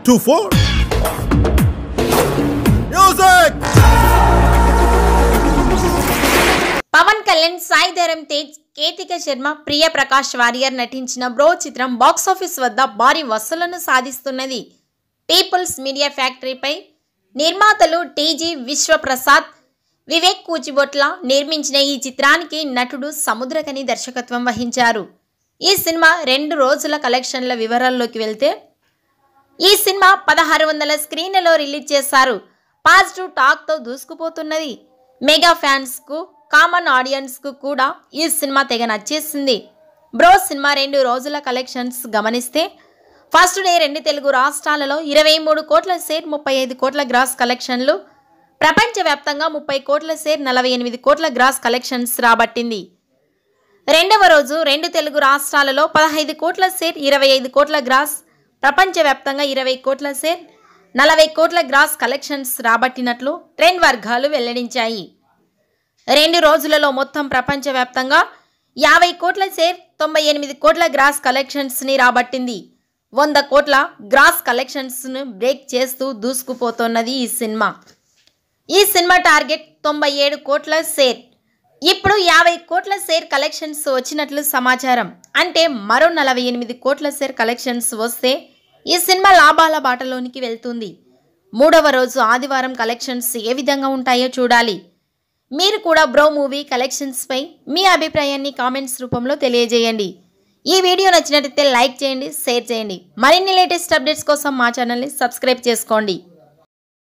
two four music Pawan Kalyan Sai Dharam Tej Ketika Sharma Priya Prakash Warrier నటించిన బ్రో చిత్రం box office వద్ద భారీ వసూళ్లను సాధిస్తున్నది పీపుల్స్ మీడియా ఫ్యాక్టరీపై నిర్మాతలు టీజీ విశ్వప్రసాద్ వివేక్ కూచిబొట్ల నిర్మించిన ఈ చిత్రానికి నటుడు సముద్రకని దర్శకత్వం వహించారు ఈ సినిమా రెండు రోజుల కలెక్షన్ల వివరాల్లోకి వెళ్తే ఈ సినిమా పదహారు వందల స్క్రీన్లలో రిలీజ్ చేశారు పాజిటివ్ టాక్తో దూసుకుపోతున్నది మెగా ఫ్యాన్స్కు కామన్ ఆడియన్స్కు కూడా ఈ సినిమా తెగ నచ్చేసింది బ్రో సినిమా రెండు రోజుల కలెక్షన్స్ గమనిస్తే ఫస్ట్ డే రెండు తెలుగు రాష్ట్రాలలో ఇరవై మూడు కోట్ల షేర్ ముప్పై ఐదు కోట్ల గ్రాస్ కలెక్షన్లు ప్రపంచవ్యాప్తంగా ముప్పై కోట్ల షేర్ నలభై ఎనిమిది కోట్ల గ్రాస్ కలెక్షన్స్ రాబట్టింది రెండవ రోజు రెండు తెలుగు రాష్ట్రాలలో పదహైదు కోట్ల షేర్ ఇరవై ఐదు కోట్ల గ్రాస్ ప్రపంచవ్యాప్తంగా ఇరవై కోట్ల షేర్ నలభై కోట్ల గ్రాస్ కలెక్షన్స్ రాబట్టినట్లు ట్రెండ్ వర్గాలు వెల్లడించాయి రెండు రోజులలో మొత్తం ప్రపంచవ్యాప్తంగా యాభై కోట్ల షేర్ తొంభై ఎనిమిది కోట్ల గ్రాస్ కలెక్షన్స్ని రాబట్టింది వంద కోట్ల గ్రాస్ కలెక్షన్స్ను బ్రేక్ చేస్తూ దూసుకుపోతున్నది ఈ సినిమా ఈ సినిమా టార్గెట్ తొంభై ఏడు కోట్ల షేర్ ఇప్పుడు యాభై కోట్ల షేర్ కలెక్షన్స్ వచ్చినట్లు సమాచారం అంటే మరో నలభై ఎనిమిది కోట్ల షేర్ కలెక్షన్స్ వస్తే ఈ సినిమా లాభాల బాటలోనికి వెళ్తుంది మూడవ రోజు ఆదివారం కలెక్షన్స్ ఏ విధంగా ఉంటాయో చూడాలి మీరు కూడా బ్రో మూవీ కలెక్షన్స్పై మీ అభిప్రాయాన్ని కామెంట్స్ రూపంలో తెలియజేయండి ఈ వీడియో నచ్చినట్లయితే లైక్ చేయండి షేర్ చేయండి మరిన్ని లేటెస్ట్ అప్డేట్స్ కోసం మా ఛానల్ని సబ్స్క్రైబ్ చేసుకోండి